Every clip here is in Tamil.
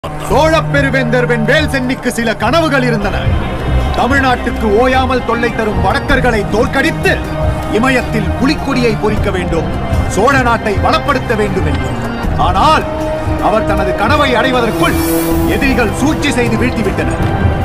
சோழப் பெருவேந்தர் வெண்வேல் சென்னிக்கு சில கனவுகள் இருந்தன தமிழ்நாட்டுக்கு ஓயாமல் தொல்லை தரும் வடக்கர்களை தோற்கடித்து இமயத்தில் புலிக்கொடியை பொறிக்க வேண்டும் சோழ நாட்டை வளப்படுத்த வேண்டும் என்று ஆனால் அவர் தனது கனவை அடைவதற்குள் எதிரிகள் சூழ்ச்சி செய்து வீழ்த்திவிட்டனர்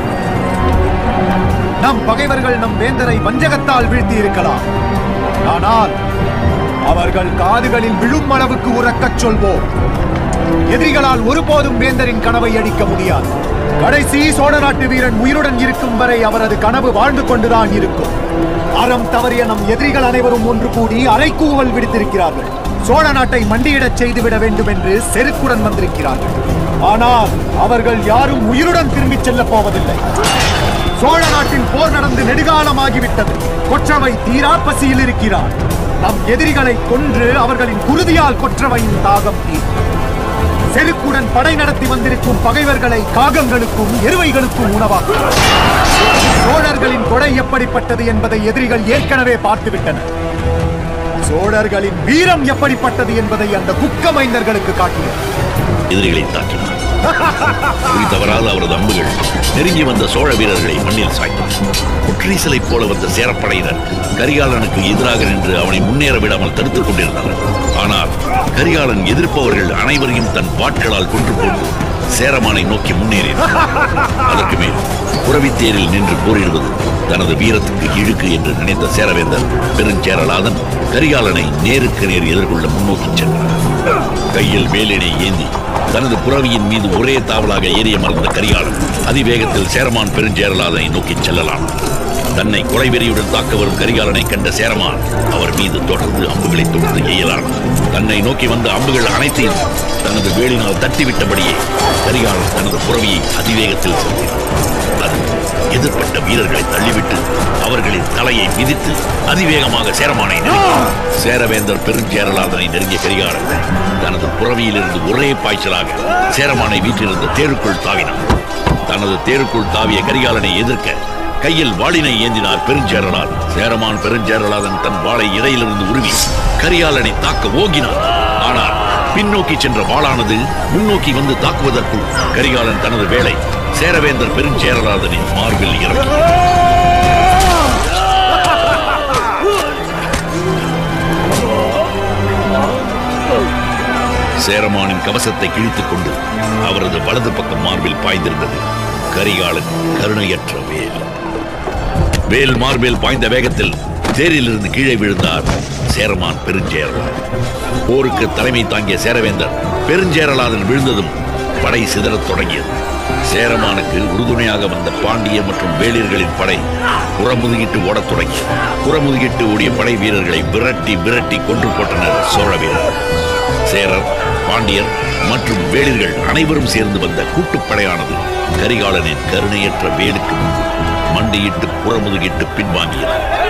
நம் பகைவர்கள் நம் வேந்தரை வஞ்சகத்தால் வீழ்த்தி இருக்கலாம் ஆனால் அவர்கள் காதுகளில் விழும் அளவுக்கு உறக்கச் சொல்வோம் எதிரிகளால் ஒருபோதும் வேந்தரின் கனவை அடிக்க முடியாது கடைசி சோழ நாட்டு வீரன் உயிருடன் இருக்கும் வரை அவரது கனவு வாழ்ந்து கொண்டுதான் இருக்கும் அறம் தவறிய நம் எதிரிகள் அனைவரும் ஒன்று கூடி அலைக்கூவல் விடுத்திருக்கிறார்கள் சோழ நாட்டை மண்டியிடச் செய்துவிட வேண்டும் என்று செருக்குடன் வந்திருக்கிறார்கள் ஆனால் அவர்கள் யாரும் உயிருடன் திரும்பிச் செல்லப் போவதில்லை சோழ நாட்டில் போர் நடந்து நெடுகாலமாகிவிட்டது கொற்றவை தீரா பசியில் இருக்கிறார் நம் எதிரிகளை கொன்று அவர்களின் குருதியால் கொற்றவையின் தாகம் தீரும் செருக்குடன் படை நடத்தி வந்திருக்கும் பகைவர்களை காகங்களுக்கும் எருவைகளுக்கும் உணவாக்கும் சோழர்களின் கொடை எப்படிப்பட்டது என்பதை எதிரிகள் ஏற்கனவே பார்த்துவிட்டனர் சோழர்களின் வீரம் எப்படிப்பட்டது என்பதை அந்த குக்க மைந்தர்களுக்கு காட்டினர் எதிரிகளை தாக்கினார் குறி தவறாத அவரது அம்புகள் நெருங்கி வந்த சோழ வீரர்களை மண்ணில் சாய்த்தார் குற்றீசலைப் போல வந்த சேரப்படையினர் கரிகாலனுக்கு எதிராக நின்று அவனை முன்னேற விடாமல் தடுத்துக் கொண்டிருந்தனர் ஆனால் கரிகாலன் எதிர்ப்பவர்கள் அனைவரையும் தன் வாட்களால் கொன்று போட்டு சேரமானை நோக்கி முன்னேறினார் அதற்கு மேல் புறவித்தேரில் நின்று போரிடுவது தனது வீரத்துக்கு இழுக்கு என்று நினைத்த சேரவேந்தர் பெருஞ்சேரலாதன் கரிகாலனை நேருக்கு நேர் எதிர்கொள்ள முன்னோக்கிச் சென்றார் கையில் வேலினை ஏந்தி தனது புறவியின் மீது ஒரே தாவலாக ஏறி அமர்ந்த கரிகாலன் அதிவேகத்தில் சேரமான் பெருஞ்சேரலாதனை நோக்கிச் செல்லலாம் தன்னை கொலைவெறியுடன் தாக்க வரும் கரிகாலனை கண்ட சேரமான் அவர் மீது தொடர்ந்து அம்புகளை தொடுத்து எய்யலான் தன்னை நோக்கி வந்த அம்புகள் அனைத்தையும் தனது வேலினால் தட்டிவிட்டபடியே கரிகாலன் தனது புறவியை அதிவேகத்தில் செலுத்தினார் அது எதிர்ப்பட்ட வீரர்களை தள்ளிவிட்டு அவர்களின் தலையை மிதித்து அதிவேகமாக சேரமானை நெருங்கினார். சேரவேந்தர் பெருஞ்சேரலாதனை நெருங்கிய கரிகாலன் தனது புறவியிலிருந்து ஒரே பாய்ச்சலாக சேரமானை வீற்றிருந்த தேருக்குள் தாவினார் தனது தேருக்குள் தாவிய கரிகாலனை எதிர்க்க கையில் வாளினை ஏந்தினார் பெருஞ்சேரலால் சேரமான் பெருஞ்சேரலாதன் தன் வாளை இடையிலிருந்து உருவி கரிகாலனை தாக்க ஓங்கினார் ஆனால் பின்னோக்கி சென்ற வாளானது முன்னோக்கி வந்து தாக்குவதற்குள் கரிகாலன் தனது வேலை சேரவேந்தர் பெருஞ்சேரலாதனின் மார்பில் இறங்கி சேரமானின் கவசத்தை கிழித்துக் கொண்டு அவரது வலது பக்கம் மார்பில் பாய்ந்திருந்தது கரிகாலன் கருணையற்ற வேல் வேல் மார்பில் பாய்ந்த வேகத்தில் தேரிலிருந்து கீழே விழுந்தார் சேரமான் பெருஞ்சேரலான் போருக்கு தலைமை தாங்கிய சேரவேந்தர் பெருஞ்சேரலாதன் விழுந்ததும் படை சிதறத் தொடங்கியது சேரமானுக்கு உறுதுணையாக வந்த பாண்டிய மற்றும் வேளிர்களின் படை புறமுதுகிட்டு ஓடத் தொடங்கியது புறமுதுகிட்டு ஓடிய படை வீரர்களை விரட்டி விரட்டி கொன்று போட்டனர் சோழ வீரர்கள் சேரர் பாண்டியர் மற்றும் வேளிர்கள் அனைவரும் சேர்ந்து வந்த கூட்டுப்படையானது கரிகாலனின் கருணையற்ற வேலுக்கு முன்பு மண்டியிட்டு புறமுதுகிட்டு பின்வாங்கியது